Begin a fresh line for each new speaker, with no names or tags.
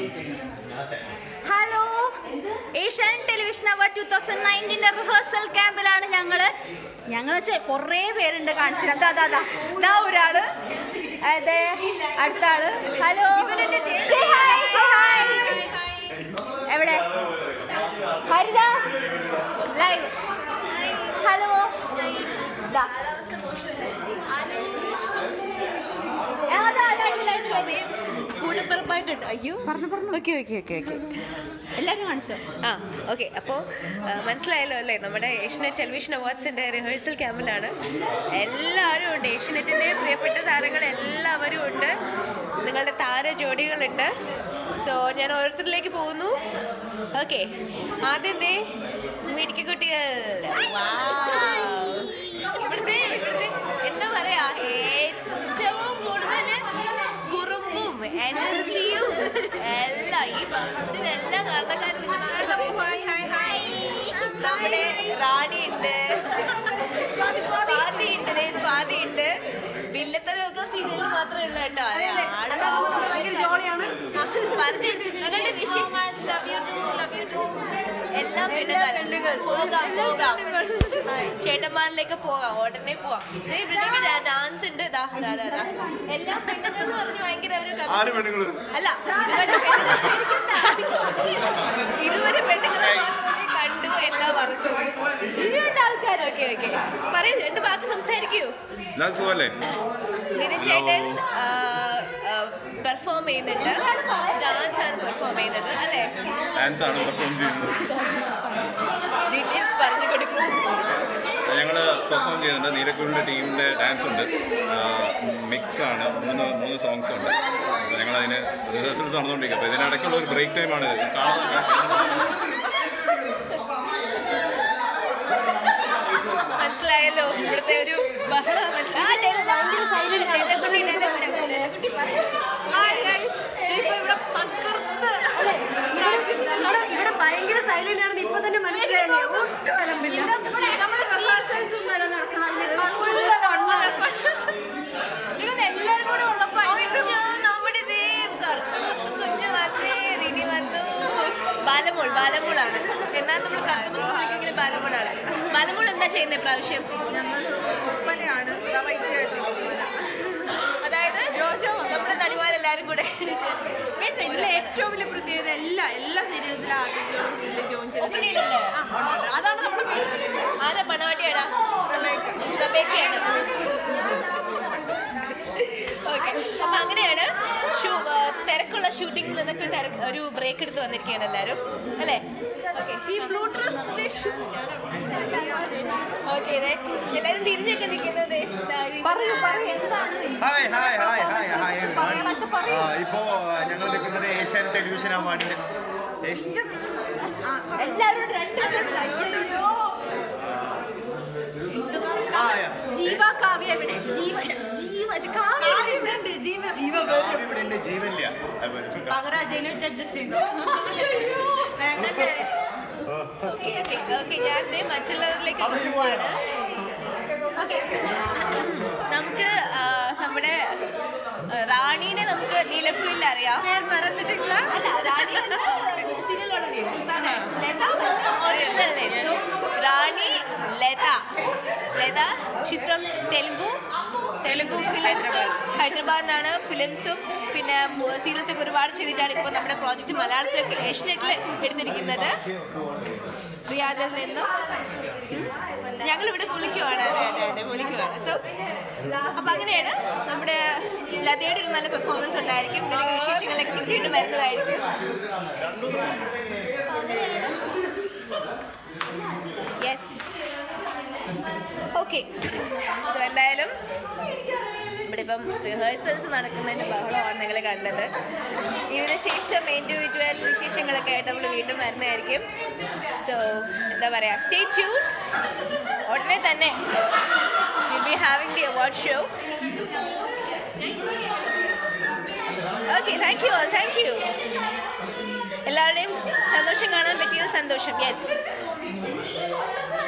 Hello Asian television award two thousand നയൻറ്റീൻ്റെ rehearsal ക്യാമ്പിലാണ് ഞങ്ങള് ഞങ്ങൾ കുറേ പേരുണ്ട് കാണിച്ചത് അതാ അതാ അതാ ഇതാ ഒരാള് അതെ അടുത്ത ആള് hello Say hi, say hi. എവിടെ ഹരിത ലൈവ് ഹലോ ദാ. ആ, ദാ, ദാ, ഇവിടെ, ഇവിടെ.
കൂടപ്പിറപ്പായിട്ടുണ്ട് അയ്യോ പറഞ്ഞു പറഞ്ഞു ഓക്കെ ഓക്കെ ഓക്കെ ഓക്കെ
എല്ലാവരും കാണിച്ചോ
ആ ഓക്കെ അപ്പോൾ മനസ്സിലായല്ലോ അല്ലേ നമ്മുടെ ഏഷ്യനെറ്റ് ടെലിവിഷൻ അവാർഡ്സിൻ്റെ റിഹേഴ്സൽ ക്യാമ്പിലാണ് എല്ലാവരും ഉണ്ട് ഏഷ്യനെറ്റിൻ്റെ പ്രിയപ്പെട്ട താരങ്ങൾ എല്ലാവരും ഉണ്ട് നിങ്ങളുടെ താര ജോഡികളുണ്ട് സോ ഞാൻ ഓരോരുത്തരിലേക്ക് പോകുന്നു ഓക്കെ ആദ്യം ദേ മിടുക്കി കുട്ടികൾ Wow. ഇവിടുത്തെ ഇവിടുത്തെ എന്താ പറയാ ഏറ്റവും കൂടുതൽ കുറുമ്പും എനർജിയും എല്ലാം ഈ ബഹളത്തിനെല്ലാം കാരണക്കാരൻ നമ്മുടെ റാണി ഉണ്ട് സ്വാതി ഉണ്ട് ദേ സ്വാതി ഉണ്ട് വില്ലത്തരമൊക്കെ സീരിയലിൽ മാത്രമേ ഉള്ളൂ കേട്ടോ അതെ ആള് ഭയങ്കര ജോളിയാണ് പറഞ്ഞു നിങ്ങളുടെ വിഷയം എല്ലാ പെണ്ണുങ്ങൾ പോകാം പോകാം ചേട്ടന്മാരിലേക്ക് പോകാം ഉടനെ പോവാം ദേ ഇവിടേക്ക് ഡാൻസ് ഉണ്ട് ദാ, ദാ, ദാ, ദാ. എല്ലാ പെണ്ണുങ്ങളും പറഞ്ഞ് ഭയങ്കര ഒരു
ആര് പെണ്ണുങ്ങള്
അല്ല ഇതുവരെ പെണ്ണുങ്ങൾ ഇതുവരെ പെണ്ണുങ്ങളെ മാത്രമേ കണ്ടു എല്ലാം പറഞ്ഞു ഇനിയുണ്ട് ആൾക്കാർ ഓക്കെ ഓക്കെ പറയൂ രണ്ട് വാക്ക് സംസാരിക്കൂ
ഞാൻ സുഖല്ലേ
നിതിൻ ചേട്ടൻ പെർഫോം ചെയ്യുന്നുണ്ട് ഡാൻസ് ആണ് പെർഫോം ചെയ്യുന്നത് അല്ലേ
ഡാൻസ് ആണ് പെർഫോം ചെയ്യുന്നത്
ഡീറ്റെയിൽസ് പറഞ്ഞു കൊടുക്കും
ഞങ്ങൾ പെർഫോം ചെയ്യുന്നുണ്ട് നീലക്കുഴിൻ്റെ ടീമിൻ്റെ ഡാൻസ് ഉണ്ട് മിക്സ് ആണ് മൂന്ന് മൂന്ന് സോങ്സ് ഉണ്ട് അപ്പോൾ ഞങ്ങൾ അതിന് റിഹേഴ്സൽസ് നടന്നുകൊണ്ടിരിക്കുക അപ്പോൾ ഇതിനിടയ്ക്കുള്ള ഒരു ബ്രേക്ക് ടൈമാണ് ഇത് കാണാൻ
മനസ്സിലായല്ലോ ഇവിടുത്തെ ഒരു ബഹളം മനസ്സിലാ- ആ, ഡെല്ല- ഡെല്ലക്കുട്ടി, ഡെല്ലക്കുട്ടി, ഡെല്ലക്കുട്ടി പറയൂ. Hi, guys. ഇതിപ്പോ ഇവിടെ തകർത്ത്
ഇവിടെ ഭയങ്കര സൈലന്റ് ആണെന്ന് ഇപ്പൊ തന്നെ മനസ്സിലായില്ലേ ഒട്ടും അലമ്പില്ല
നമ്മുടെ റിഹേഴ്സൽസ് ഒന്നും നടക്കണം
എല്ലാരും കൂടെ ഉള്ളപ്പോ അയ്യോ, നമ്മുടെ ദേ കുഞ്ഞു വന്നേ റിനി വന്നു ബാലമോൾ ബാലമോളാണ് എന്നാൽ നമ്മൾ കത്തുമ്പോൾ വിളിക്കുന്ന ബാലമോളാണ് ബാലമോൾ എന്താ ചെയ്യുന്നത് പ്രാവശ്യം
ഒപ്പനയാണ് വെറൈറ്റി ആയിട്ട്
അതായത് നമ്മുടെ നടിമാരെല്ലാരും കൂടെ
ഇതിലെ ഏറ്റവും വലിയ പ്രത്യേകത എല്ലാ എല്ലാ സീരിയൽസിലും ആർട്ടിസ്റ്റുകളും ഇതിൽ ജോയിൻ
ഒപ്പനയിലല്ലേ?
അതാണ് നമ്മുടെ
ആരാ പണവാട്ടിയാടാ റബേക്കയാണ് ഓക്കെ അപ്പൊ അങ്ങനെയാണ് ഷൂ ആ, തിരക്കുള്ള ഷൂട്ടിങ്ങിൽ നിന്നൊക്കെ തിരക്ക് ഒരു ബ്രേക്ക് എടുത്ത് വന്നിരിക്കുകയാണ് എല്ലാവരും അല്ലേ ഓക്കെ
ഈ ബ്ലൂ ഡ്രസ്
ഓക്കെ എല്ലാരും തിരിഞ്ഞൊക്കെ നിൽക്കുന്നത്
പറയൂ പറയൂ എന്താണ്
hi hi hi hi hi everyone. ആ, ഇപ്പോ ഞങ്ങൾ നിൽക്കുന്നത് ഏഷ്യൻ ടെലിവിഷൻ അവാർഡിന്റെ ഏഷ്യ-
എല്ലാവരും രണ്ട്
ആ, yeah.
ജീവ കാവ്യ എവിടെ ജീവ ജീവ കാവ്യ എവിടെ ഉണ്ട് ജീവ ജീവ
കാവ്യ ഇവിടെ ഉണ്ട് ജീവനില്ല അപ്പൊ
ഓക്കെ ഓക്കെ ഓക്കെ ഞാൻ ദേ മറ്റുള്ളവരിലേക്ക് പോവാണ് ഓക്കെ നമുക്ക് ആ, നമ്മുടെ ആ, റാണീനെ നമുക്ക് നീലക്കുയിൽ അറിയാം മറന്നിട്ടില്ല അല്ല റാണി സീരിയലുള്ള Latha original name Rani Latha Latha she's from Telugu Telugu films Hyderabad നിന്നാണ് ഫിലിംസും പിന്നെ സീരിയൽസ് ഒക്കെ ഒരുപാട് ചെയ്തിട്ടാണ് ഇപ്പോൾ നമ്മുടെ പ്രോജക്റ്റ് മലയാളത്തിലൊക്കെ ഏഷ്യനെറ്റിൽ എടുത്തിരിക്കുന്നത് റിയാദിൽ നിന്നും ഞങ്ങൾ ഇവിടെ വിളിക്കുവാണ് അതെ അതെ അതെ വിളിക്കുവാണ് സോ അപ്പൊ അങ്ങനെയാണ് നമ്മുടെ ലതയുടെ ഒരു നല്ല പെർഫോമൻസ് ഉണ്ടായിരിക്കും ഇതിലൊക്കെ വിശേഷങ്ങളിലേക്ക് നമ്മൾ വീണ്ടും വരുന്നതായിരിക്കും യെസ് ഓക്കെ സോ എന്തായാലും ഇവിടെ ഇപ്പം റിഹേഴ്സൽസ് നടക്കുന്നതിന്റെ ബഹളമാണ് നിങ്ങൾ കണ്ടത് ഇതിന് ശേഷം ഇൻഡിവിജ്വൽ വിശേഷങ്ങളൊക്കെ ആയിട്ട് നമ്മൾ വീണ്ടും വരുന്നതായിരിക്കും സോ എന്താ പറയാ സ്റ്റേ ട്യൂൺ ഉടനെ തന്നെ will be having the award show okay thank you all thank you എല്ലാവരുടെയും സന്തോഷം കാണാൻ പറ്റിയത് സന്തോഷം യെസ്